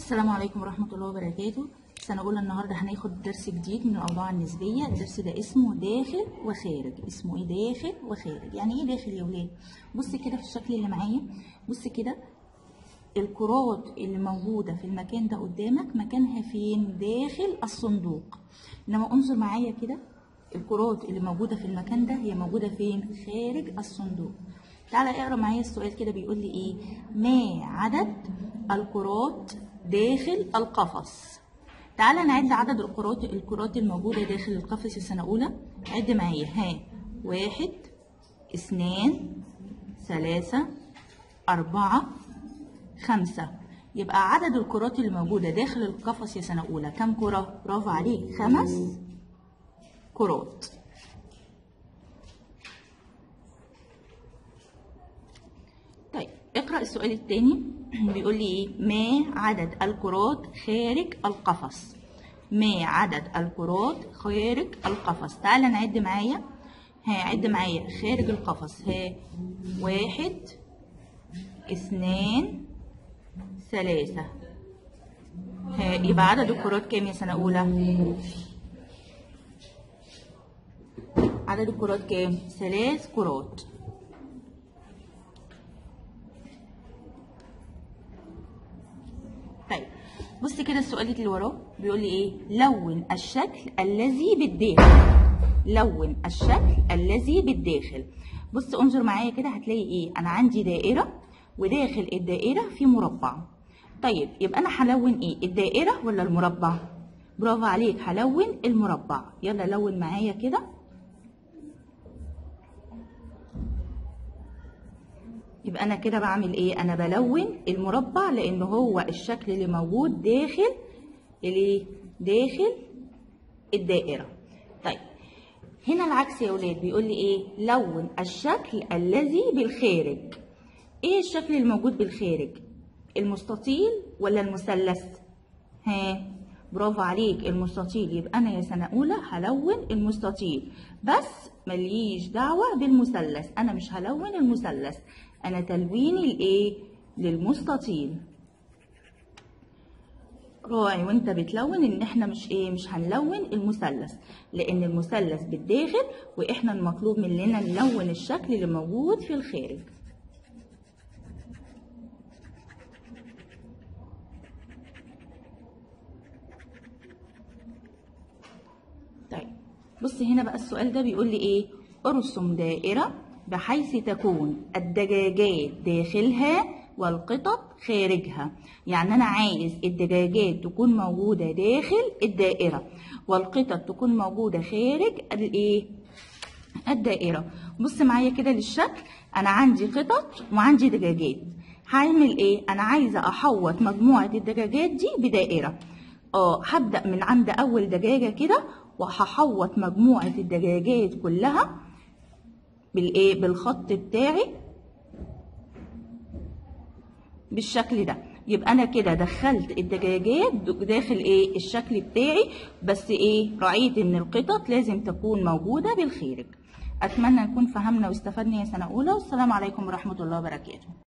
السلام عليكم ورحمة الله وبركاته سنة أولى النهاردة هناخد درس جديد من الأوضاع النسبية الدرس ده اسمه داخل وخارج اسمه إيه داخل وخارج يعني إيه داخل يا ولاد بص كده في الشكل اللي معايا بص كده الكرات اللي موجودة في المكان ده قدامك مكانها فين داخل الصندوق إنما انظر معايا كده الكرات اللي موجودة في المكان ده هي موجودة فين خارج الصندوق تعالى اقرا معايا السؤال كده بيقول لي ايه ما عدد الكرات داخل القفص تعالى نعد عدد الكرات الكرات الموجودة داخل القفص السنة أولى عد معايا ها واحد اثنان ثلاثة أربعة خمسة يبقى عدد الكرات اللي موجودة داخل القفص يا سنة أولى كم كرة؟ برافو عليك خمس كرات طيب اقرأ السؤال الثاني بيقول لي ايه ما عدد الكرات خارج القفص ما عدد الكرات خارج القفص تعالى نعد معايا ها عد معايا خارج القفص ها واحد اثنان ثلاثة ها يبقى عدد الكرات كام يا سنة أولى؟ عدد الكرات كام؟ ثلاث كرات طيب بص كده السؤال اللي وراه بيقول لي ايه لون الشكل الذي بالداخل لون الشكل الذي بالداخل بص انظر معايا كده هتلاقي ايه انا عندي دائره وداخل الدائره في مربع طيب يبقى انا هلون ايه الدائره ولا المربع برافو عليك هلون المربع يلا لون معايا كده يبقى انا كده بعمل ايه انا بلون المربع لان هو الشكل اللي موجود داخل اللي داخل الدائره طيب هنا العكس يا ولاد بيقول لي ايه لون الشكل الذي بالخارج ايه الشكل الموجود بالخارج المستطيل ولا المثلث ها برافو عليك المستطيل يبقى انا يا سنه اولى هلون المستطيل بس مليش دعوه بالمثلث انا مش هلون المثلث انا تلويني لايه للمستطيل راعي وانت بتلون ان احنا مش ايه مش هنلون المثلث لان المثلث بالداخل واحنا المطلوب مننا نلون الشكل اللي موجود في الخارج طيب بص هنا بقى السؤال ده بيقول لي ايه ارسم دائرة بحيث تكون الدجاجات داخلها والقطط خارجها يعني انا عايز الدجاجات تكون موجودة داخل الدائرة والقطط تكون موجودة خارج الايه الدائرة بص معايا كده للشكل انا عندي قطط وعندي دجاجات هعمل ايه انا عايزة احوط مجموعة الدجاجات دي بدائرة اه هبدأ من عند اول دجاجة كده وهحوط مجموعة الدجاجات كلها بالايه بالخط بتاعي بالشكل ده يبقى انا كده دخلت الدجاجات داخل ايه الشكل بتاعي بس ايه راعيت ان القطط لازم تكون موجودة بالخارج اتمنى نكون فهمنا واستفدنا يا سنة اولى والسلام عليكم ورحمة الله وبركاته